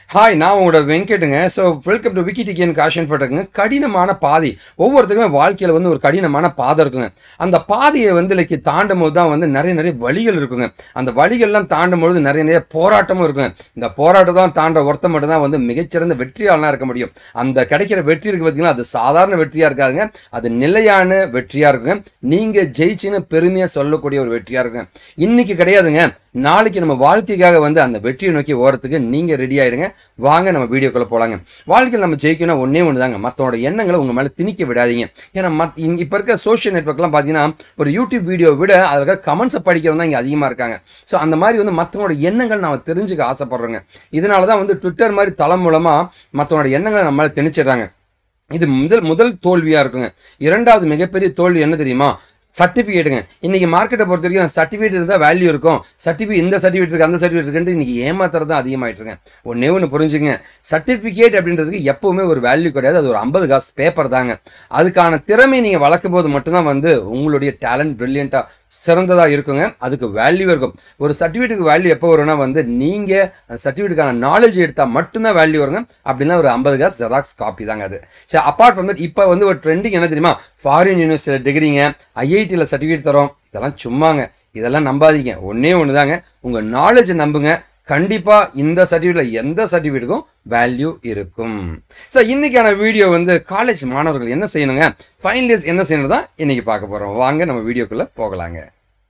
hi நான் உங்களோட வெங்கட்டுங்க so welcome to Vicky techie and காஷன் ஃபோட்டோங்க கடினமான பாதை ஒவ்வொருத்தருக்குமே வாழ்க்கையில் வந்து ஒரு கடினமான பாதை இருக்குங்க அந்த பாதையை வந்து லைக் தாண்டும் போது தான் வந்து நிறைய நிறைய வழிகள் இருக்குங்க அந்த வழிகள்லாம் தாண்டும் பொழுது நிறைய நிறைய போராட்டமும் இருக்குங்க இந்த போராட்டம் தான் தாண்ட ஒருத்த மட்டும் தான் வந்து மிகச்சிறந்த வெற்றியாளனாக இருக்க முடியும் அந்த கிடைக்கிற வெற்றி இருக்கு பார்த்தீங்களா அது சாதாரண வெற்றியாக இருக்காதுங்க அது நிலையான வெற்றியாக இருக்குங்க நீங்கள் ஜெயிச்சுன்னு பெருமையாக சொல்லக்கூடிய ஒரு வெற்றியாக இருக்குங்க இன்னைக்கு கிடையாதுங்க நாளைக்கு நம்ம வாழ்க்கைக்காக வந்து அந்த வெற்றியை நோக்கி ஓரத்துக்கு நீங்கள் ரெடி ஆயிடுங்க வாங்க நம்ம வீடியோக்குள்ளே போகலாங்க வாழ்க்கையில் நம்ம ஜெயிக்கணும் ஒன்றே ஒன்று தாங்க மற்றவங்களோட எண்ணங்களை உங்கள் மேலே திணிக்க விடாதீங்க ஏன்னா மத் இங்கே இப்போ இருக்க சோஷியல் நெட்ஒர்க்லாம் பார்த்தீங்கன்னா ஒரு யூடியூப் வீடியோ விட அதில் இருக்க கமெண்ட்ஸை படிக்கிறவங்க தான் இங்கே அதிகமாக இருக்காங்க ஸோ அந்த மாதிரி வந்து மற்றவங்களோட எண்ணங்கள் நம்ம தெரிஞ்சுக்க ஆசைப்படுறோங்க இதனால தான் வந்து ட்விட்டர் மாதிரி தளம் மூலமாக மற்றவங்களோட எண்ணங்களை நம்ம மேலே திணிச்சிடுறாங்க இது முதல் முதல் தோல்வியாக இருக்குங்க இரண்டாவது மிகப்பெரிய தோல்வி என்ன தெரியுமா சர்டிஃபிகேட்டுங்க இன்னைக்கு மார்க்கெட்டை பொறுத்த வரைக்கும் சர்டிஃபிகேட் இருந்தால் வேல்யூ இருக்கும் சர்டிஃபிகேட் இந்த சர்டிஃபிகேட் இருக்கு அந்த சர்டிஃபிகேட் இருக்குன்ட்டு இன்னைக்கு ஏமாத்துறது தான் அதிகமாயிட்டு இருக்கேன் ஒன்னே ஒன்று புரிஞ்சுங்க சர்டிஃபிகேட் அப்படின்றதுக்கு எப்பவுமே ஒரு வேல்யூ கிடையாது அது ஒரு ஐம்பது காசு பேப்பர் தாங்க அதுக்கான திறமை நீங்கள் வளர்க்கும் போது மட்டும்தான் வந்து உங்களுடைய டேலண்ட் ப்ரில்லியண்ட்டாக சிறந்ததாக இருக்குங்க அதுக்கு வேல்யூ இருக்கும் ஒரு சர்டிஃபிகேட்டுக்கு வேல்யூ எப்போ வரும்னா வந்து நீங்கள் அந்த சர்டிஃபிகேட்டுக்கான நாலேஜ் எடுத்தால் மட்டும்தான் வேல்யூ வருங்க அப்படின்னா ஒரு ஐம்பது காசு ஜெராக்ஸ் காப்பி தாங்க அது சரி அப்பார்ட் ஃப்ரம் தட் இப்போ வந்து ஒரு ட்ரெண்டிங் என்ன தெரியுமா ஃபாரின் யூனிவர்சிட்டியில் டிகிரிங்க ஐஐடியில் சர்டிஃபிகேட் தரோம் இதெல்லாம் சும்மாங்க இதெல்லாம் நம்பாதீங்க ஒன்றே ஒன்று தாங்க உங்கள் நாலேஜை நம்புங்க கண்டிப்பாக இந்த சர்டிஃபிகேட்டில் எந்த சர்டிஃபிகேட்டுக்கும் வேல்யூ இருக்கும் ஸோ இன்னைக்கான வீடியோ வந்து காலேஜ் மாணவர்கள் என்ன செய்யணுங்க ஃபைனல் இயர்ஸ் என்ன செய்யணும் தான் இன்னைக்கு பார்க்க போகிறோம் வாங்க நம்ம வீடியோக்குள்ளே போகலாங்க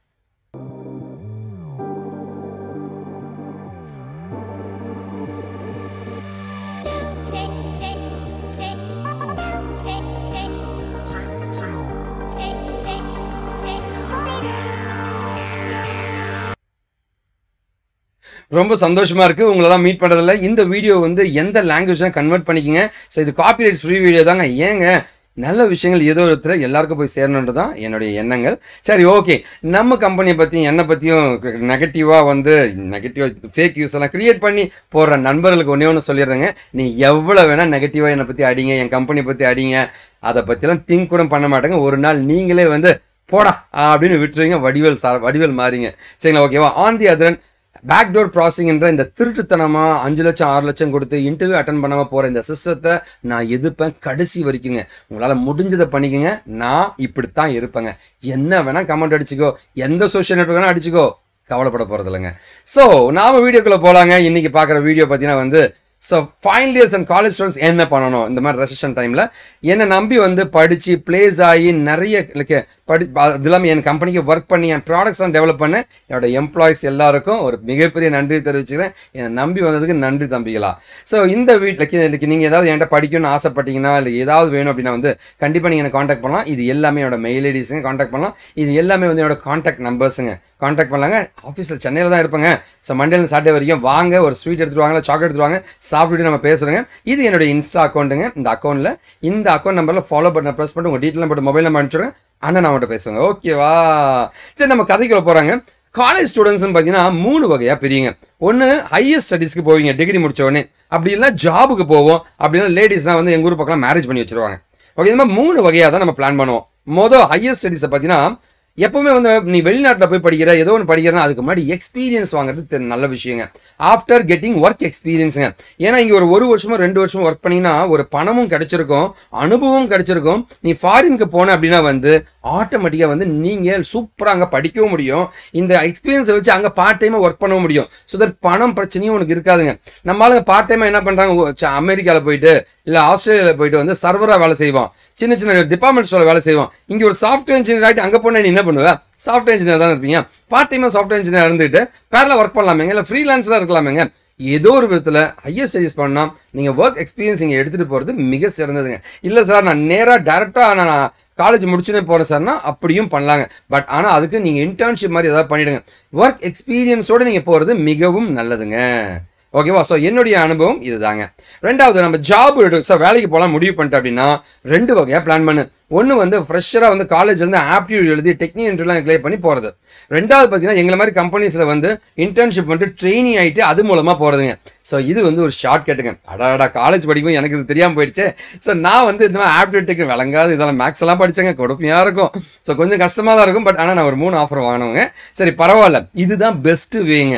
ரொம்ப சந்தோஷமா இருக்கு உங்களெல்லாம் மீட் பண்றதுல இந்த வீடியோ வந்து எந்த லாங்குவேஜ் கன்வெர்ட் பண்ணிக்கங்க ஸோ இது காப்பிரைட்ஸ் ஃப்ரீ வீடியோ தாங்க ஏங்க நல்ல விஷயங்கள் ஏதோ ஒருத்தர் எல்லாருக்கும் போய் சேரணுன்றது தான் என்னுடைய எண்ணங்கள் சரி ஓகே நம்ம கம்பெனியை பற்றியும் என்னை பற்றியும் நெகட்டிவாக வந்து நெகட்டிவாக ஃபேக் யூஸ் எல்லாம் கிரியேட் பண்ணி போடுற நண்பர்களுக்கு ஒன்றே ஒன்று சொல்லிடுறேங்க நீ எவ்வளோ வேணால் நெகட்டிவாக என்னை பற்றி அடிங்க என் கம்பெனி பற்றி அடிங்க அதை பற்றிலாம் திங்க் கூட பண்ண மாட்டேங்க ஒரு நாள் நீங்களே வந்து போடா அப்படின்னு விட்டுருவீங்க வடிவேல் சா வடிவேல் மாறிங்க சரிங்களா ஓகேவா ஆன் தி அதரன் பேக்டோர் ப்ராசிங்ன்ற இந்த திருட்டுத்தனமாக அஞ்சு லட்சம் ஆறு லட்சம் கொடுத்து இன்டர்வியூ அட்டன் பண்ணாமல் போகிற இந்த சிஸ்டத்தை நான் எதிர்ப்பேன் கடைசி வரைக்குங்க உங்களால் முடிஞ்சதை பண்ணிக்கோங்க நான் இப்படித்தான் இருப்பேங்க என்ன வேணால் கமெண்ட் அடிச்சுக்கோ எந்த சோஷியல் நெட்ஒர்க் வேணால் அடிச்சுக்கோ கவலைப்பட போகிறது இல்லைங்க ஸோ நாம வீடியோக்குள்ளே போகலாங்க இன்றைக்கி பார்க்குற வீடியோ பார்த்தீங்கன்னா வந்து so final years and college students என்ன பண்ணணும் இந்த மாதிரி ரெசஷன் டைமில் என்னை நம்பி வந்து படித்து ப்ளேஸ் ஆகி நிறைய லைக் படி அது இல்லாமல் என் கம்பெனிக்கு ஒர்க் பண்ணி என் ப்ராடக்ட்ஸ்லாம் டெவலப் பண்ண என்னோட எம்ப்ளாயிஸ் எல்லாருக்கும் ஒரு மிகப்பெரிய நன்றி தெரிவிச்சுக்கிறேன் என்னை நம்பி வந்ததுக்கு நன்றி தம்பிகளா ஸோ இந்த வீட்டில் இன்னைக்கு நீங்கள் ஏதாவது என்கிட்ட படிக்கணும்னு ஆசைப்பட்டீங்கன்னா இல்லை ஏதாவது வேணும் அப்படின்னா வந்து கண்டிப்பாக நீங்கள் எனக்கு காண்டாக்ட் பண்ணலாம் இது எல்லாமே என்னோட மெயில் ஐடிஸுங்க காண்டாக்ட் பண்ணலாம் இது எல்லாமே வந்து என்னோட காண்டாக்ட் நம்பர்ஸுங்க காண்டாக்ட் பண்ணலாங்க ஆஃபீஸில் சென்னையில் தான் இருப்பேங்க ஸோ மண்டேலேருந்து சாட்டர்டே வரைக்கும் வாங்க ஒரு ஸ்வீட் எடுத்துட்டு வாங்க சாக்லேட் எடுத்துட்டு வாங்க சாப்பிட்டுட்டு நம்ம பேசுகிறோங்க இது என்னுடைய இன்ஸ்டா அக்கௌண்ட்டுங்க இந்த அக்கௌண்ட்டில் இந்த அக்கௌண்ட் நம்பரில் ஃபாலோ பண்ண ப்ரெஸ் பண்ணிட்டு உங்கள் டீட்டெயில் போட்டு மொபைல் நம்பர் அனுப்பிச்சுடுங்க அண்ணன் நான் அவன்கிட்ட பேசுவேங்க ஓகேவா சரி நம்ம கதைக்குள்ள போகிறாங்க காலேஜ் ஸ்டூடெண்ட்ஸ்னு பார்த்தீங்கன்னா மூணு வகையாக பிரியுங்க ஒன்று ஹையர் ஸ்டடீஸ்க்கு போவீங்க டிகிரி முடிச்ச உடனே அப்படி இல்லை ஜாபுக்கு போவோம் அப்படின்னா லேடிஸ்லாம் வந்து எங்கள் ஊர் பக்கம் மேரேஜ் பண்ணி வச்சிருவாங்க ஓகே இந்த மாதிரி மூணு வகையாக தான் நம்ம பிளான் பண்ணுவோம் மொதல் ஹையர் ஸ்டடீஸை பார்த்தீங்கன்னா எப்பவுமே வந்து நீ வெளிநாட்டில் போய் படிக்கிற ஏதோ ஒன்று படிக்கிறனா அதுக்கு முன்னாடி எக்ஸ்பீரியன்ஸ் வாங்குறது தெ- நல்ல விஷயங்க ஆஃப்டர் கெட்டிங் ஒர்க் எக்ஸ்பீரியன்ஸுங்க ஏன்னா இங்கே ஒரு ஒரு வருஷமோ ரெண்டு வருஷமோ ஒர்க் பண்ணினா ஒரு பணமும் கிடைச்சிருக்கும் அனுபவம் கிடைச்சிருக்கும் நீ ஃபாரினுக்கு போன அப்படின்னா வந்து ஆட்டோமேட்டிக்காக வந்து நீங்கள் சூப்பராக அங்கே படிக்கவும் முடியும் இந்த எக்ஸ்பீரியன்ஸை வச்சு அங்கே பார்ட் டைமாக ஒர்க் பண்ண முடியும் ஸோ தட் பணம் பிரச்சனையும் உனக்கு இருக்காதுங்க நம்மளால பார்ட் டைமாக என்ன பண்ணுறாங்க அமெரிக்காவில் போயிட்டு இல்லை ஆஸ்திரேலியாவில் போயிட்டு வந்து சர்வராக வேலை செய்வோம் சின்ன சின்ன டிபார்ட்மெண்ட்ஸோட வேலை செய்வோம் இங்கே ஒரு சாஃப்ட்வேர் இன்ஜினியர் ஆகிட்டு அங்கே போனால் நீ என்ன பண்ணுவ சாஃப்ட்வேர் இன்ஜினியர் தான் இருப்பீங்க பார்ட் டைமாக சாஃப்ட்வேர் இன்ஜினியர் இருந்துட்டு பேரில் ஒர்க் பண்ணலாமேங்க இல்லை ஃப்ரீலான்ஸராக இருக்கலாமேங்க ஏதோ ஒரு விதத்தில் ஹையர் ஸ்டடீஸ் பண்ணால் நீங்கள் ஒர்க் எக்ஸ்பீரியன்ஸ் இங்கே எடுத்துகிட்டு போகிறது மிக சிறந்ததுங்க இல்லை சார் நான் நேராக டேரெக்டாக நான் காலேஜ் முடிச்சுனே போகிறேன் சார்னா அப்படியும் பண்ணலாங்க பட் ஆனால் அதுக்கு நீங்கள் இன்டர்ன்ஷிப் மாதிரி ஏதாவது பண்ணிவிடுங்க ஒர்க் எக்ஸ்பீரியன்ஸோடு நீங்கள் போகிறது மிகவும் நல்லதுங்க ஓகேவா ஸோ என்னுடைய அனுபவம் இதுதாங்க ரெண்டாவது நம்ம ஜாப் ஸோ வேலைக்கு போகலாம் முடிவு பண்ணிட்டு அப்படின்னா ரெண்டு வகையாக பிளான் பண்ணு ஒன்று வந்து ஃப்ரெஷராக வந்து காலேஜ்லேருந்து ஆப்டியூட் எழுதி டெக்னிக் இன்டர்வியூலாம் கிளியர் பண்ணி போகிறது ரெண்டாவது பார்த்தீங்கன்னா எங்களை மாதிரி கம்பெனிஸில் வந்து இன்டர்ன்ஷிப் பண்ணிட்டு ட்ரைனிங் ஆகிட்டு அது மூலமாக போகிறதுங்க ஸோ இது வந்து ஒரு ஷார்ட் கட்டுங்க அடாடா காலேஜ் படிக்கும் எனக்கு இது தெரியாமல் போயிடுச்சு ஸோ நான் வந்து இந்த மாதிரி ஆப்டியூட் டெக்னிக் விளங்காது இதெல்லாம் மேக்ஸ் எல்லாம் படிச்சேங்க கொடுமையாக இருக்கும் ஸோ கொஞ்சம் கஷ்டமாக தான் இருக்கும் பட் ஆனால் நான் ஒரு மூணு ஆஃபர் வாங்கினவங்க சரி பரவாயில்ல இதுதான் பெஸ்ட்டு வேங்க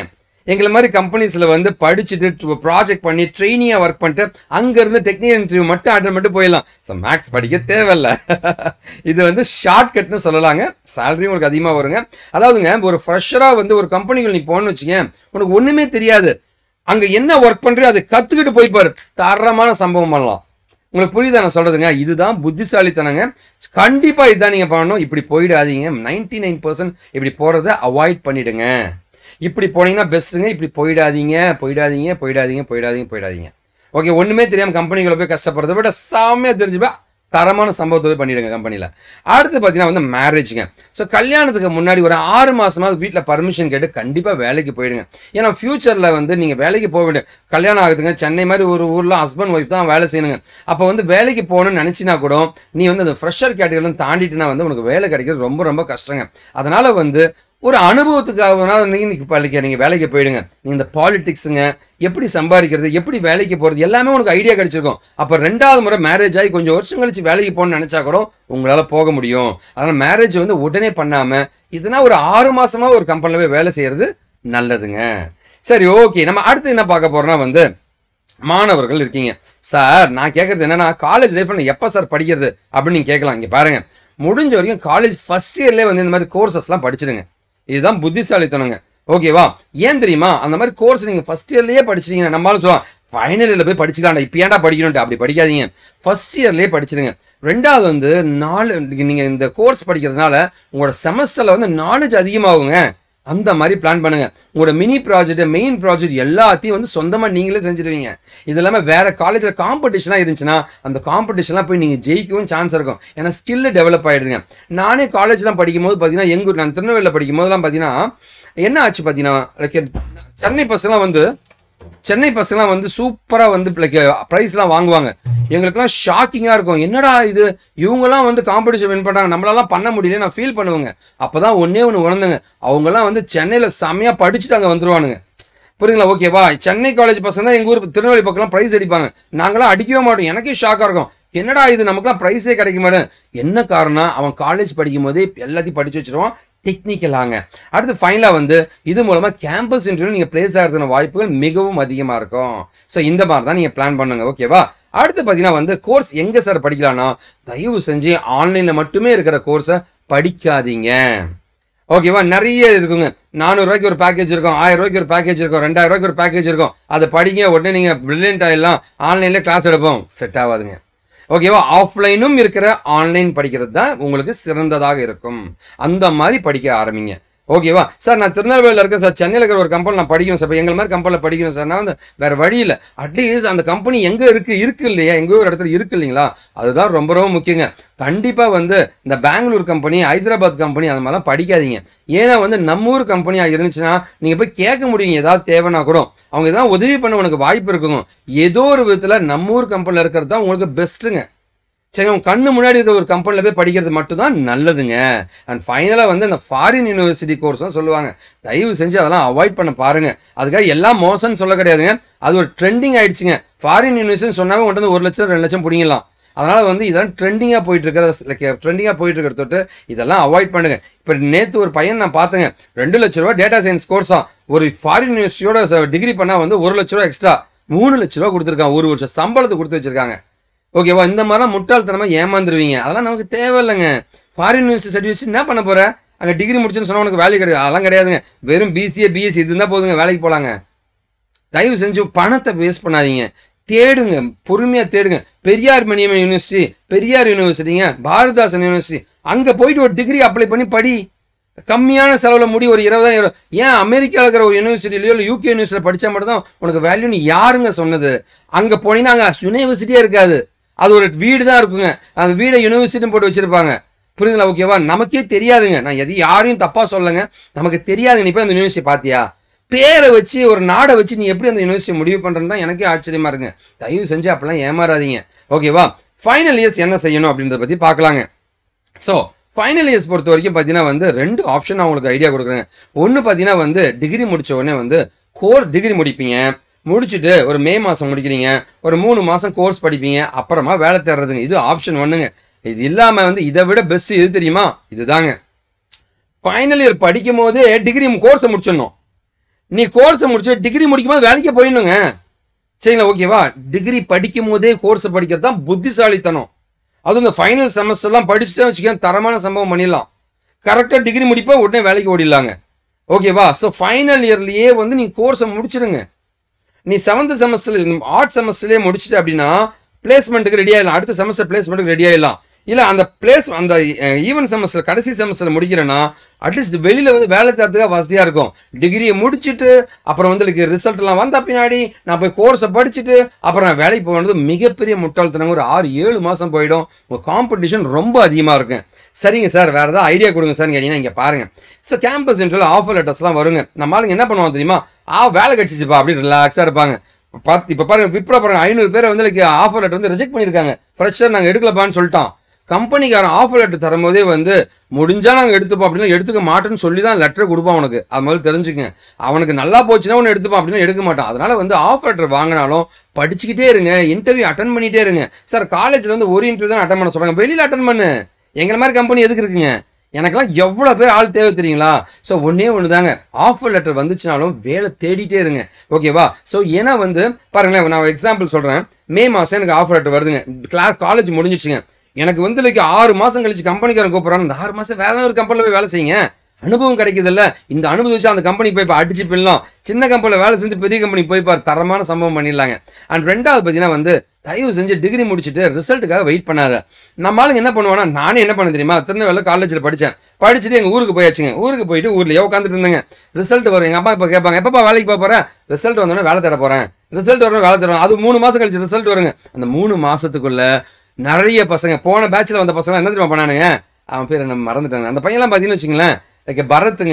எங்களை மாதிரி கம்பெனிஸில் வந்து படிச்சுட்டு ப்ராஜெக்ட் பண்ணி ட்ரெயினியாக ஒர்க் பண்ணிட்டு அங்கேருந்து டெக்னிக்கல் இன்டர்வியூ மட்டும் அட்டன் பண்ணிட்டு போயிடலாம் ஸோ மேக்ஸ் படிக்க தேவையில்ல இது வந்து ஷார்ட் கட்னு சொல்லலாங்க சேலரி உங்களுக்கு அதிகமாக வருங்க அதாவதுங்க ஒரு ஃப்ரெஷராக வந்து ஒரு கம்பெனிகள் நீ போகணும்னு வச்சுக்கேன் உனக்கு ஒன்றுமே தெரியாது அங்கே என்ன ஒர்க் பண்ணுறியோ அதை கற்றுக்கிட்டு போய் பாரு தரமான சம்பவம் பண்ணலாம் உங்களுக்கு புரியுதா நான் சொல்கிறதுங்க இதுதான் புத்திசாலித்தனங்க கண்டிப்பாக இதுதான் நீங்கள் பண்ணணும் இப்படி போயிடாதீங்க நைன்டி நைன் பர்சன்ட் இப்படி போகிறத அவாய்ட் பண்ணிடுங்க இப்படி போனீங்கன்னா பெஸ்ட்டுங்க இப்படி போயிடாதீங்க போயிடாதீங்க போயிடாதீங்க போயிடாதீங்க போயிடாதீங்க ஓகே ஒன்றுமே தெரியாமல் கம்பெனிகளை போய் கஷ்டப்படுறத விட சாமியாக தெரிஞ்சு போய் தரமான சம்பவத்தை போய் பண்ணிடுங்க கம்பெனியில் அடுத்து பார்த்தீங்கன்னா வந்து மேரேஜுங்க ஸோ கல்யாணத்துக்கு முன்னாடி ஒரு ஆறு மாதமாவது வீட்டில் பர்மிஷன் கேட்டு கண்டிப்பாக வேலைக்கு போயிடுங்க ஏன்னா ஃப்யூச்சரில் வந்து நீங்கள் வேலைக்கு போக வேண்டிய கல்யாணம் ஆகுதுங்க சென்னை மாதிரி ஒரு ஊரில் ஹஸ்பண்ட் ஒய்ஃப் தான் வேலை செய்யணுங்க அப்போ வந்து வேலைக்கு போகணும்னு நினச்சினா கூட நீ வந்து அந்த ஃப்ரெஷர் கேட்டகரிலாம் தாண்டிட்டுனா வந்து உனக்கு வேலை கிடைக்கிறது ரொம்ப ரொம்ப கஷ்டங்க அதனால் வந்து ஒரு அனுபவத்துக்காக நீங்கள் பள்ளிக்க நீங்கள் வேலைக்கு போயிடுங்க நீங்கள் இந்த பாலிடிக்ஸுங்க எப்படி சம்பாதிக்கிறது எப்படி வேலைக்கு போகிறது எல்லாமே உனக்கு ஐடியா கிடைச்சிருக்கும் அப்போ ரெண்டாவது முறை மேரேஜ் ஆகி கொஞ்சம் வருஷம் கழிச்சு வேலைக்கு போகணும்னு நினச்சா கூட உங்களால் போக முடியும் அதனால் மேரேஜ் வந்து உடனே பண்ணாமல் இதுனா ஒரு ஆறு மாதமாக ஒரு கம்பெனியில் போய் வேலை செய்கிறது நல்லதுங்க சரி ஓகே நம்ம அடுத்து என்ன பார்க்க போகிறோம்னா வந்து மாணவர்கள் இருக்கீங்க சார் நான் கேட்குறது என்னன்னா காலேஜ் லைஃப்பில் எப்போ சார் படிக்கிறது அப்படின்னு நீங்கள் கேட்கலாம் இங்கே பாருங்கள் முடிஞ்ச வரைக்கும் காலேஜ் ஃபஸ்ட் இயர்லேயே வந்து இந்த மாதிரி கோர்சஸ்லாம் படிச்சிடுங்க இதுதான் புத்திசாலித்தனங்க ஓகேவா ஏன் தெரியுமா அந்த மாதிரி கோர்ஸ் நீங்கள் ஃபஸ்ட் இயர்லேயே படிச்சிட்டீங்க நம்மளால சொல்லலாம் ஃபைனல் இயரில் போய் படிச்சுக்கலாம்டா இப்போ ஏன்டா படிக்கணும்ட்டு அப்படி படிக்காதீங்க ஃபஸ்ட் இயர்லேயே படிச்சிடுங்க ரெண்டாவது வந்து நாலு நீங்கள் இந்த கோர்ஸ் படிக்கிறதுனால உங்களோட செமஸ்டரில் வந்து நாலேஜ் அதிகமாகுங்க அந்த மாதிரி பிளான் பண்ணுங்க உங்களோட மினி ப்ராஜெக்ட் மெயின் ப்ராஜெக்ட் எல்லாத்தையும் வந்து சொந்தமாக நீங்களே செஞ்சிருவீங்க இது இல்லாமல் வேற காலேஜில் காம்படிஷனாக இருந்துச்சுன்னா அந்த காம்படிஷன்லாம் போய் நீங்கள் ஜெயிக்கவும் சான்ஸ் இருக்கும் ஏன்னா ஸ்கில்லு டெவலப் ஆகிடுதுங்க நானே காலேஜ்லாம் படிக்கும்போது பார்த்தீங்கன்னா எங்கள் ஊர் நான் திருநெல்வேலியில் படிக்கும் போதெல்லாம் பார்த்தீங்கன்னா என்ன ஆச்சு பார்த்தீங்கன்னா லைக் சென்னை பசங்களாம் வந்து சென்னை பசங்களாம் வந்து சூப்பராக வந்து லைக் ப்ரைஸ்லாம் வாங்குவாங்க எங்களுக்குலாம் ஷாக்கிங்காக இருக்கும் என்னடா இது இவங்கெல்லாம் வந்து காம்படிஷன் வின் பண்ணுறாங்க நம்மளாலாம் பண்ண முடியல நான் ஃபீல் பண்ணுவேங்க அப்போ தான் ஒன்றே ஒன்று உணர்ந்துங்க அவங்கெல்லாம் வந்து சென்னையில் செம்மையாக படிச்சுட்டு அங்கே வந்துருவானுங்க புரியுதுங்களா ஓகேவா சென்னை காலேஜ் பசங்க தான் எங்கள் ஊர் திருநெல்வேலி பக்கம்லாம் ப்ரைஸ் அடிப்பாங்க நாங்களாம் அடிக்கவே மாட்டோம் எனக்கே ஷாக்காக இருக்கும் என்னடா இது நமக்குலாம் ப்ரைஸே கிடைக்க மாட்டேன் என்ன காரணம் அவன் காலேஜ் படிக்கும் போதே எல்லாத்தையும் படிச்சு வச்சிருவான் டெக்னிக்கலாங்க அடுத்து ஃபைனலாக வந்து இது மூலமாக கேம்பஸ் இன்டர்வியூ நீங்கள் பிளேஸ் ஆகிறதுன வாய்ப்புகள் மிகவும் அதிகமாக இருக்கும் ஸோ இந்த மாதிரி தான் நீங்கள் பிளான் பண்ணுங்க ஓகேவா அடுத்து பார்த்தீங்கன்னா வந்து கோர்ஸ் எங்கே சார் படிக்கலாம்னா தயவு செஞ்சு ஆன்லைனில் மட்டுமே இருக்கிற கோர்ஸை படிக்காதீங்க ஓகேவா நிறைய இருக்குங்க நானூறுரூவாய்க்கு ஒரு பேக்கேஜ் இருக்கும் ஆயிரம் ரூபாய்க்கு ஒரு பேக்கேஜ் இருக்கும் ரெண்டாயிரம் ரூபாய்க்கு ஒரு பேக்கேஜ் இருக்கும் அதை படிங்க உடனே நீங்கள் பிரில்லியன்ட் ஆகிடலாம் ஆன்லைனில் கிளாஸ் எடுப்போம் செட் ஆகாதுங்க ஓகேவா ஆஃப்லைனும் இருக்கிற ஆன்லைன் படிக்கிறது தான் உங்களுக்கு சிறந்ததாக இருக்கும் அந்த மாதிரி படிக்க ஆரம்பிங்க ஓகேவா சார் நான் திருநெல்வேலியில் இருக்கேன் சார் சென்னையில் இருக்கிற ஒரு கம்பெனி நான் படிக்கணும் சார் இப்போ எங்கள் மாதிரி கம்பெனியில் படிக்கணும் சார் நான் வந்து வேறு வழி இல்லை அட்லீஸ்ட் அந்த கம்பெனி எங்கே இருக்குது இருக்கு இல்லையா எங்கேயோ ஒரு இடத்துல இருக்கு இல்லைங்களா அதுதான் ரொம்ப ரொம்ப முக்கியங்க கண்டிப்பாக வந்து இந்த பெங்களூர் கம்பெனி ஹைதராபாத் கம்பெனி அந்த மாதிரிலாம் படிக்காதீங்க ஏன்னா வந்து நம்ம ஊர் கம்பெனியாக இருந்துச்சுன்னா நீங்கள் போய் கேட்க முடியுங்க ஏதாவது தேவைன்னா கூட அவங்க ஏதாவது உதவி பண்ண உனக்கு வாய்ப்பு இருக்குங்க ஏதோ ஒரு விதத்தில் நம்ம ஊர் கம்பெனியில் இருக்கிறது தான் உங்களுக்கு பெஸ்ட்டுங்க சரி உங்க கண்ணு முன்னாடி இருக்க ஒரு கம்பெனியில் போய் படிக்கிறது மட்டும்தான் நல்லதுங்க அண்ட் ஃபைனலாக வந்து அந்த ஃபாரின் யூனிவர்சிட்டி கோர்ஸ்லாம் சொல்லுவாங்க தயவு செஞ்சு அதெல்லாம் அவாய்ட் பண்ண பாருங்க அதுக்காக எல்லாம் மோசம்னு சொல்ல கிடையாதுங்க அது ஒரு ட்ரெண்டிங் ஆயிடுச்சுங்க ஃபாரின் யூனிவர்சிட்டி சொன்னாவே உங்கள்கிட்ட வந்து ஒரு லட்சம் ரெண்டு லட்சம் பிடிங்கலாம் அதனால் வந்து இதெல்லாம் ட்ரெண்டிங்காக போயிட்டு இருக்கிற லைக் ட்ரெண்டிங்காக போயிட்டு இருக்கிற தொட்டு இதெல்லாம் அவாய்ட் பண்ணுங்க இப்போ நேற்று ஒரு பையன் நான் பார்த்தேங்க ரெண்டு லட்ச ரூபா டேட்டா சயின்ஸ் கோர்ஸா ஒரு ஃபாரின் யூனிவர்சிட்டியோட டிகிரி பண்ணால் வந்து ஒரு லட்ச ரூபா எக்ஸ்ட்ரா மூணு லட்ச ரூபா கொடுத்துருக்காங்க ஒரு வருஷம் சம்பளத்தை கொடுத்து வச்சிருக்காங்க ஓகேவா இந்த மாதிரிலாம் முட்டாள்தனமாக ஏமாந்துருவீங்க அதெல்லாம் நமக்கு தேவையில்லைங்க ஃபாரின் யூனிவர்சிட்டி சர்டிஃபிகேட் என்ன பண்ண போற அங்கே டிகிரி முடிச்சுன்னு சொன்னா உனக்கு வேலை கிடையாது அதெல்லாம் கிடையாதுங்க வெறும் பிசிஏ பிஎஸ்சி இது இருந்தால் போதுங்க வேலைக்கு போகலாங்க தயவு செஞ்சு பணத்தை வேஸ்ட் பண்ணாதீங்க தேடுங்க பொறுமையாக தேடுங்க பெரியார் மணியம் யூனிவர்சிட்டி பெரியார் யூனிவர்சிட்டிங்க பாரதிதாசன் யூனிவர்சிட்டி அங்கே போயிட்டு ஒரு டிகிரி அப்ளை பண்ணி படி கம்மியான செலவில் முடி ஒரு இருபதாயிரம் ஏன் அமெரிக்காவில் இருக்கிற ஒரு யூனிவர்சிட்டிலையோ இல்லை யூகே யூனிவர்சிட்டியில் படித்தா மட்டும் தான் உனக்கு வேல்யூன்னு யாருங்க சொன்னது அங்கே போனீங்கன்னா அங்கே யூனிவர்சிட்டியே இருக்காது அது ஒரு வீடு தான் இருக்குங்க அந்த வீடை யூனிவர்சிட்டின்னு போட்டு வச்சிருப்பாங்க புரியுதுங்களா ஓகேவா நமக்கே தெரியாதுங்க நான் எதையும் யாரையும் தப்பாக சொல்லலைங்க நமக்கு தெரியாதுங்க நீ போய் அந்த யூனிவர்சிட்டி பார்த்தியா பேரை வச்சு ஒரு நாடை வச்சு நீ எப்படி அந்த யூனிவர்சிட்டி முடிவு பண்ணுறேன்னு தான் எனக்கே ஆச்சரியமா இருக்குங்க தயவு செஞ்சு அப்பெல்லாம் ஏமாறாதீங்க ஓகேவா ஃபைனல் இயர்ஸ் என்ன செய்யணும் அப்படின்றத பற்றி பார்க்கலாங்க ஸோ ஃபைனல் இயர்ஸ் பொறுத்த வரைக்கும் பார்த்தீங்கன்னா வந்து ரெண்டு ஆப்ஷன் நான் உங்களுக்கு ஐடியா கொடுக்குறேங்க ஒன்று பார்த்தீங்கன்னா வந்து டிகிரி முடிச்ச உடனே வந்து கோர் டிகிரி முடிப்பீங்க முடிச்சுட்டு ஒரு மே மாதம் முடிக்கிறீங்க ஒரு மூணு மாதம் கோர்ஸ் படிப்பீங்க அப்புறமா வேலை தேடுறதுங்க இது ஆப்ஷன் ஒன்றுங்க இது இல்லாமல் வந்து இதை விட பெஸ்ட் எது தெரியுமா இதுதாங்க ஃபைனல் இயர் படிக்கும் போதே டிகிரி கோர்ஸை முடிச்சிடணும் நீ கோர்ஸை முடிச்சு டிகிரி முடிக்கும் போது வேலைக்கே போயிடணுங்க சரிங்களா ஓகேவா டிகிரி படிக்கும் போதே கோர்ஸை படிக்கிறது தான் புத்திசாலித்தனம் அதுவும் இந்த ஃபைனல் செமஸ்டர்லாம் படிச்சுட்டே வச்சுக்கேன் தரமான சம்பவம் பண்ணிடலாம் கரெக்டாக டிகிரி முடிப்பா உடனே வேலைக்கு ஓடிடலாங்க ஓகேவா ஸோ ஃபைனல் இயர்லேயே வந்து நீ கோர்ஸை முடிச்சிடுங்க நீ செவன்த் செமஸ்டர் ஆர்ட் செமஸ்டர்லேயே முடிச்சிட்ட அப்படின்னா பிளேஸ்மெண்ட்டுக்கு ரெடி ஆயிடலாம் அடுத்த செமஸ்டர் பிளேஸ்மெண்ட்டுக்கு ரெடி ஆயிடலாம் இல்லை அந்த பிளேஸ் அந்த ஈவன் செமஸ்டர் கடைசி செமஸ்டர் முடிக்கிறேன்னா அட்லீஸ்ட் வெளியில் வந்து வேலை தரத்துக்காக வசதியாக இருக்கும் டிகிரியை முடிச்சுட்டு அப்புறம் வந்து எனக்கு ரிசல்ட்லாம் வந்த பின்னாடி நான் போய் கோர்ஸை படிச்சுட்டு அப்புறம் நான் வேலைக்கு போகிறது மிகப்பெரிய முட்டாள்தனங்க ஒரு ஆறு ஏழு மாதம் போயிடும் உங்கள் காம்படிஷன் ரொம்ப அதிகமாக இருக்கும் சரிங்க சார் வேறு ஏதாவது ஐடியா கொடுங்க சார் கேட்டீங்கன்னா இங்கே பாருங்கள் சார் கேம்பஸ் இன்டர்வியூ ஆஃபர் லெட்டர்ஸ்லாம் வருங்க நம்ம ஆளுங்க என்ன பண்ணுவாங்க தெரியுமா ஆ வேலை கிடச்சிச்சுப்பா அப்படி ரிலாக்ஸாக இருப்பாங்க பார்த்து இப்போ பாருங்க விப்ரோ பாருங்க ஐநூறு பேரை வந்து like ஆஃபர் லெட்டர் வந்து ரிஜெக்ட் பண்ணியிருக்காங்க ஃப்ரெஷர் நாங்கள் எடுக்கலப்பான்னு சொல்லிட்டான் கம்பெனிக்காரன் ஆஃபர் லெட்டர் தரும்போதே வந்து முடிஞ்சா நாங்கள் எடுத்துப்போம் அப்படின்னா எடுத்துக்க மாட்டேன்னு சொல்லி தான் லெட்டர் கொடுப்பான் அவனுக்கு அது மாதிரி தெரிஞ்சுக்கங்க அவனுக்கு நல்லா போச்சுன்னா ஒன்று எடுத்துப்பான் அப்படின்னா எடுக்க மாட்டான் அதனால வந்து ஆஃபர் லெட்டர் வாங்கினாலும் படிச்சுக்கிட்டே இருங்க இன்டர்வியூ அட்டன் பண்ணிட்டே இருங்க சார் காலேஜில் வந்து ஒரு இன்டர்வியூ தான் அட்டன் பண்ண சொல்றாங்க வெளியில் அட்டன் பண்ணு எங்களை மாதிரி கம்பெனி எதுக்கு இருக்குங்க எனக்கெல்லாம் எவ்வளோ பேர் ஆள் தேவை தெரியுங்களா ஸோ ஒன்றே ஒன்று தாங்க ஆஃபர் லெட்டர் வந்துச்சுனாலும் வேலை தேடிட்டே இருங்க ஓகேவா ஸோ ஏன்னா வந்து பாருங்களேன் நான் எக்ஸாம்பிள் சொல்கிறேன் மே மாதம் எனக்கு ஆஃபர் லெட்டர் வருதுங்க கிளாஸ் காலேஜ் முடிஞ்சிச்சுங்க எனக்கு வந்து லைக் ஆறு மாதம் கழிச்சு கம்பெனிக்காரன் கூப்பிட்றாங்க இந்த ஆறு மாதம் வேற ஒரு கம்பெனியில் போய் வேலை செய்யுங்க அனுபவம் கிடைக்குதுல்ல இந்த அனுபவம் வச்சு அந்த கம்பெனி போய் இப்போ அடிச்சு பின்னலாம் சின்ன கம்பெனியில் வேலை செஞ்சு பெரிய கம்பெனி போய் பார் தரமான சம்பவம் பண்ணிடலாங்க அண்ட் ரெண்டாவது பார்த்தீங்கன்னா வந்து தயவு செஞ்சு டிகிரி முடிச்சுட்டு ரிசல்ட்டுக்காக வெயிட் பண்ணாத நம்ம ஆளுங்க என்ன பண்ணுவானா நானே என்ன பண்ண தெரியுமா திருநெல்வேலியில் காலேஜில் படித்தேன் படிச்சுட்டு எங்கள் ஊருக்கு போயாச்சுங்க ஊருக்கு போயிட்டு ஊரில் உட்காந்துட்டு இருந்தேங்க ரிசல்ட் வரும் எங்கள் அப்பா இப்போ கேட்பாங்க எப்பப்பா வேலைக்கு போக போகிறேன் ரிசல்ட் வந்தோடனே வேலை தேட போகிறேன் ரிசல்ட் வரணும் வேலை தேடுறோம் அது மூணு மாதம் கழிச்சு ரிசல்ட் வருங்க அந்த மூணு மாதத்துக்குள்ள நிறைய பசங்க போன பேட்சில் வந்த பசங்க என்ன தெரியுமா பண்ணானுங்க அவன் பேர் நம்ம மறந்துட்டாங்க அந்த பையன்லாம் பார்த்தீங்கன்னு வச்சுங்களேன் லைக் பரத்துங்க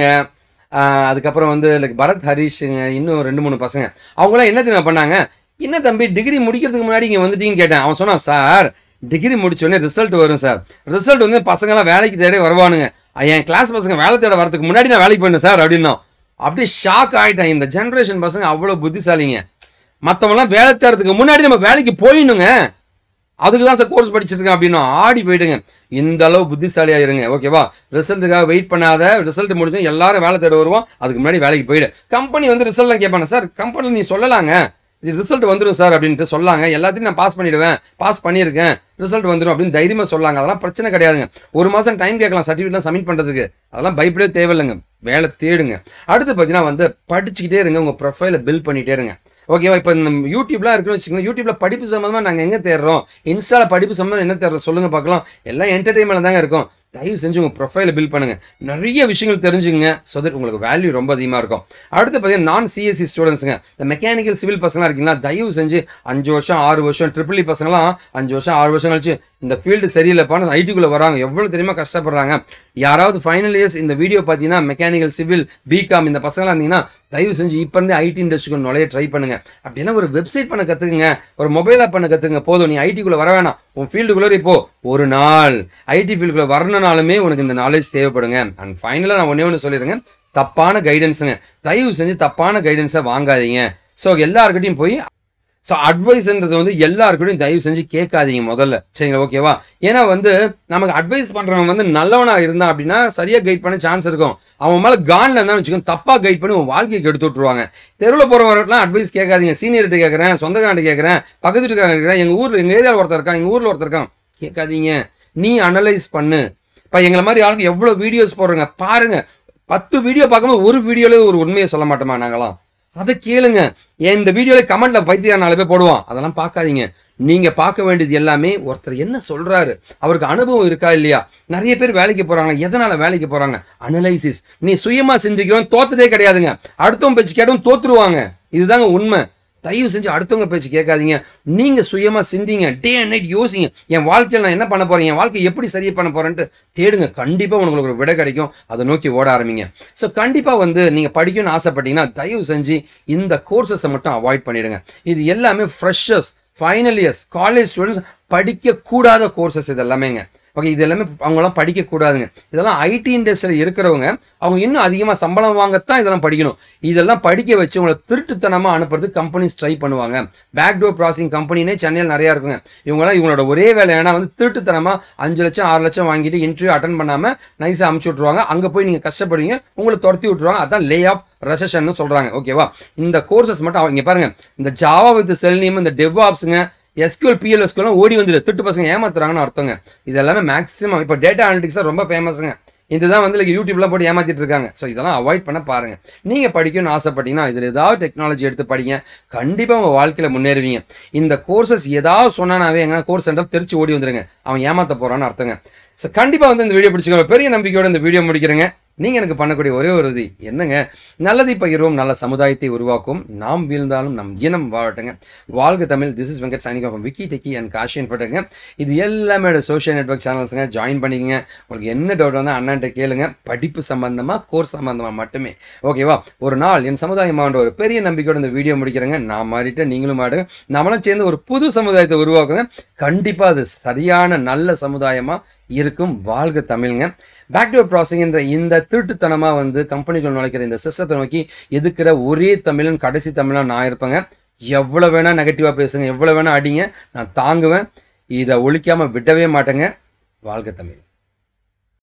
ஆஹ் அதுக்கப்புறம் வந்து லைக் பரத் ஹரிஷுங்க இன்னும் ரெண்டு மூணு பசங்க அவங்களாம் என்ன தெரியுமா பண்ணாங்க என்ன தம்பி டிகிரி முடிக்கிறதுக்கு முன்னாடி இங்கே வந்துட்டீங்கன்னு கேட்டேன் அவன் சொன்னான் சார் டிகிரி முடிச்சோடனே ரிசல்ட் வரும் சார் ரிசல்ட் வந்து பசங்களாம் வேலைக்கு தேடி வருவானுங்க என் கிளாஸ் பசங்க வேலை தேட வரதுக்கு முன்னாடி நான் வேலைக்கு போயிட்டேன் சார் அப்படின்னா அப்படியே ஷாக் ஆகிட்டேன் இந்த ஜென்ரேஷன் பசங்க அவ்வளோ புத்திசாலிங்க மற்றவங்களாம் வேலை தேடுறதுக்கு முன்னாடி நம்ம வேலைக்கு போயிடணுங்க அதுக்கு தான் சார் கோர்ஸ் படிச்சிருக்கேன் அப்படின்னா ஆடி போயிடுங்க இந்த அளவு புத்திசாலியா இருங்க ஓகேவா ரிசல்ட்டுக்காக வெயிட் பண்ணாத ரிசல்ட் முடிஞ்சு எல்லாரும் வேலை தேட வருவோம் அதுக்கு முன்னாடி வேலைக்கு போயிடு கம்பெனி வந்து ரிசல்ட்லாம் கேட்பாங்க சார் கம்பெனியில் நீ சொல்லலாங்க இது ரிசல்ட் வந்துடும் சார் அப்படின்ட்டு சொல்லாங்க எல்லாத்தையும் நான் பாஸ் பண்ணிடுவேன் பாஸ் பண்ணியிருக்கேன் ரிசல்ட் வந்துடும் அப்படின்னு தைரியமாக சொல்லாங்க அதெல்லாம் பிரச்சனை கிடையாதுங்க ஒரு மாதம் டைம் கேட்கலாம் சர்டிஃபிகேட்லாம் சப்மிட் பண்ணுறதுக்கு அதெல்லாம் பயப்படவே தேவையில்லைங்க வேலை தேடுங்க அடுத்து பார்த்தீங்கன்னா வந்து படிச்சுக்கிட்டே இருங்க உங்கள் ப்ரொஃபைலை பில்ட் பண்ணிட்டே இருங்க ஓகேவா இப்போ இந்த யூடியூப்லாம் இருக்குன்னு வச்சுக்கோங்க யூடியூப்ல படிப்பு சம்மந்தமாக நாங்கள் எங்கே தேடுறோம் இன்ஸ்டால படிப்பு சம்மந்தம் என்ன தேடுறோம் சொல்லுங்க பார்க்கலாம் எல்லாம் என்டர்டைன்மெண்ட் தாங்க இருக்கும் தயவு செஞ்சு உங்கள் ப்ரொஃபைலை பில்ட் பண்ணுங்க நிறைய விஷயங்கள் தெரிஞ்சுங்க ஸோ தட் உங்களுக்கு வேல்யூ ரொம்ப அதிகமாக இருக்கும் அடுத்து பார்த்தீங்கன்னா நான் சிஎஸ்சி ஸ்டூடெண்ட்ஸுங்க இந்த மெக்கானிக்கல் சிவில் பசங்களாம் இருக்கீங்களா தயவு செஞ்சு அஞ்சு வருஷம் ஆறு வருஷம் ட்ரிபிள் பசங்களாம் அஞ்சு வருஷம் ஆறு வருஷம் கழிச்சு இந்த ஃபீல்டு சரியில்லைப்பான்னு ஐடிக்குள்ளே வராங்க எவ்வளோ தெரியுமா கஷ்டப்படுறாங்க யாராவது ஃபைனல் இயர்ஸ் இந்த வீடியோ பார்த்தீங்கன்னா மெக்கானிக்கல் சிவில் பிகாம் இந்த பசங்களாம் இருந்தீங்கன்னா தயவு செஞ்சு இப்போ இருந்தே ஐடி இண்டஸ்ட்ரிக்கு நுழைய ட்ரை பண்ணுங்க அப்படின்னா ஒரு வெப்சைட் பண்ண கற்றுக்குங்க ஒரு மொபைல் ஆப் பண்ண கற்றுக்குங்க போதும் நீ ஐடிக்குள்ளே வர வேணாம் உன் ஃபீல்டுக்குள்ளே இப்போ ஒரு நாள் ஐடி ஃபீல்டுக்குள்ளே வரணுனாலுமே உனக்கு இந்த நாலேஜ் தேவைப்படுங்க அண்ட் ஃபைனலாக நான் ஒன்றே ஒன்று சொல்லிடுங்க தப்பான கைடன்ஸுங்க தயவு செஞ்சு தப்பான கைடன்ஸை வாங்காதீங்க ஸோ எல்லாருக்கிட்டையும் போய் ஸோ அட்வைஸ்ன்றது வந்து எல்லாருக்கிட்டையும் தயவு செஞ்சு கேட்காதீங்க முதல்ல சரிங்களா ஓகேவா ஏன்னா வந்து நமக்கு அட்வைஸ் பண்ணுறவன் வந்து நல்லவனாக இருந்தான் அப்படின்னா சரியாக கைட் பண்ண சான்ஸ் இருக்கும் அவன் மேலே கான்ல இருந்தான்னு வச்சுக்கோங்க தப்பாக கைட் பண்ணி உன் வாழ்க்கையை கெடுத்து விட்ருவாங்க தெருவில் போகிறவங்கலாம் அட்வைஸ் கேட்காதீங்க சீனியர்கிட்ட கேட்குறேன் சொந்தக்காரன்ட்ட கேட்குறேன் பக்கத்து வீட்டுக்காரன் கேட்குறேன் எங்கள் ஊர் எங்கள் ஏரியாவில் ஒருத்தர் இருக்கான் எங்கள் ஊரில் ஒருத்தர் இருக்கான் கேட்காதீங்க நீ அனலைஸ் பண்ணு இப்போ எங்களை மாதிரி ஆளுங்க எவ்வளோ வீடியோஸ் போடுறோங்க பாருங்க பத்து வீடியோ பார்க்கும்போது ஒரு வீடியோல ஒரு உண்மையை சொல்ல மாட்டோமா நாங்களாம் அதை கேளுங்க ஏன் இந்த வீடியோல கமெண்ட்ல பைத்தியம் நாலு பேர் போடுவான் அதெல்லாம் பார்க்காதீங்க நீங்க பார்க்க வேண்டியது எல்லாமே ஒருத்தர் என்ன சொல்றாரு அவருக்கு அனுபவம் இருக்கா இல்லையா நிறைய பேர் வேலைக்கு போறாங்க எதனால வேலைக்கு போறாங்க அனலைசிஸ் நீ சுயமா செஞ்சுக்கிறோம் தோத்ததே கிடையாதுங்க அடுத்தவங்க பேச்சு கேட்டவும் தோத்துருவாங்க இதுதாங்க உண்மை தயவு செஞ்சு அடுத்தவங்க பேச்சு கேட்காதீங்க நீங்க சுயமா சிந்திங்க டே அண்ட் நைட் யோசிங்க என் வாழ்க்கையில் நான் என்ன பண்ண போறேன் என் வாழ்க்கை எப்படி சரி பண்ண போறேன்ட்டு தேடுங்க கண்டிப்பா உங்களுக்கு ஒரு விடை கிடைக்கும் அதை நோக்கி ஓட ஆரம்பிங்க ஸோ கண்டிப்பா வந்து நீங்க படிக்கணும்னு ஆசைப்பட்டீங்கன்னா தயவு செஞ்சு இந்த கோர்சஸை மட்டும் அவாய்ட் பண்ணிடுங்க இது எல்லாமே freshers final years college students படிக்கக்கூடாத கோர்சஸ் இது எல்லாமேங்க ஓகே இது எல்லாமே அவங்களாம் படிக்கக்கூடாதுங்க இதெல்லாம் ஐடி இண்டஸ்ட்ரியில் இருக்கிறவங்க அவங்க இன்னும் அதிகமாக சம்பளம் வாங்கத்தான் இதெல்லாம் படிக்கணும் இதெல்லாம் படிக்க வச்சு உங்களை திருட்டுத்தனமாக அனுப்புறதுக்கு கம்பெனிஸ் ட்ரை பண்ணுவாங்க பேக் டோர் ப்ராசிங் கம்பெனினே சென்னையில் நிறையா இருக்குங்க இவங்களாம் இவங்களோட ஒரே வேலை ஏன்னா வந்து திருட்டுத்தனமாக அஞ்சு லட்சம் ஆறு லட்சம் வாங்கிட்டு இன்டர்வியூ அட்டன் பண்ணாமல் நைஸாக அமுச்சு விட்ருவாங்க அங்கே போய் நீங்கள் கஷ்டப்படுவீங்க உங்களை துரத்தி விட்ருவாங்க அதான் லே ஆஃப் ரெசஷன் சொல்கிறாங்க ஓகேவா இந்த கோர்சஸ் மட்டும் அவங்க இங்கே பாருங்க இந்த ஜாவா வித் செல்னியம் இந்த டெவ் ஆப்ஸுங்க எஸ்கியூஎல் பிஎல்எஸ்கியூலாம் ஓடி வந்துடு திட்டு பசங்க ஏமாத்துறாங்கன்னு அர்த்தங்க இது எல்லாமே மேக்ஸிமம் இப்போ டேட்டா அனலிட்டிக்ஸாக ரொம்ப ஃபேமஸுங்க இதுதான் வந்து like யூடியூப்லாம் போட்டு ஏமாத்திட்டு இருக்காங்க ஸோ இதெல்லாம் அவாய்ட் பண்ண பாருங்க நீங்கள் படிக்கணும்னு ஆசைப்பட்டீங்கன்னா இதில் ஏதாவது டெக்னாலஜி எடுத்து படிங்க கண்டிப்பாக உங்கள் வாழ்க்கையில் முன்னேறுவீங்க இந்த கோர்சஸ் ஏதாவது சொன்னானாவே எங்கன்னா கோர்ஸ் சென்டர் தெரிச்சு ஓடி வந்துருங்க அவன் ஏமாத்த போகிறான்னு அர்த்தங்க ஸோ கண்டிப்பாக வந்து இந்த வீடியோ பிடிச்சிக்கோங்க பெரிய நம்பிக்கையோட இந்த வீடியோ முடிக்கிறேங்க நீங்கள் எனக்கு பண்ணக்கூடிய ஒரே ஒரு இது என்னங்க நல்லதை பகிர்வோம் நல்ல சமுதாயத்தை உருவாக்கும் நாம் வீழ்ந்தாலும் நம் இனம் வாழட்டுங்க வாழ்க Tamil this is Venkat signing off Vicky techie and காஷியன் பட்டுங்க இது எல்லாமே சோஷியல் நெட்ஒர்க் சேனல்ஸுங்க ஜாயின் பண்ணிக்கங்க உங்களுக்கு என்ன டவுட் வந்தால் அண்ணன்ட்ட கேளுங்க படிப்பு சம்பந்தமாக கோர்ஸ் சம்பந்தமாக மட்டுமே ஓகேவா ஒரு நாள் என் சமுதாயமான்ற ஒரு பெரிய நம்பிக்கையோட இந்த வீடியோ முடிக்கிறேங்க நான் மாறிட்டு நீங்களும் மாடுங்க நம்மளும் சேர்ந்து ஒரு புது சமுதாயத்தை உருவாக்குங்க கண்டிப்பாக அது சரியான நல்ல சமுதாயமாக இருக்கும் வாழ்க தமிழ்ங்க பேக்டோர் ப்ராசிங் என்ற இந்த திருட்டுத்தனமாக வந்து கம்பெனிகள் நுழைக்கிற இந்த சிஸ்டத்தை நோக்கி எதுக்கிற ஒரே தமிழன் கடைசி தமிழன் நான் இருப்பேங்க எவ்வளோ வேணால் நெகட்டிவாக பேசுங்க எவ்வளோ வேணால் அடிங்க நான் தாங்குவேன் இதை ஒழிக்காமல் விடவே மாட்டேங்க வாழ்க தமிழ்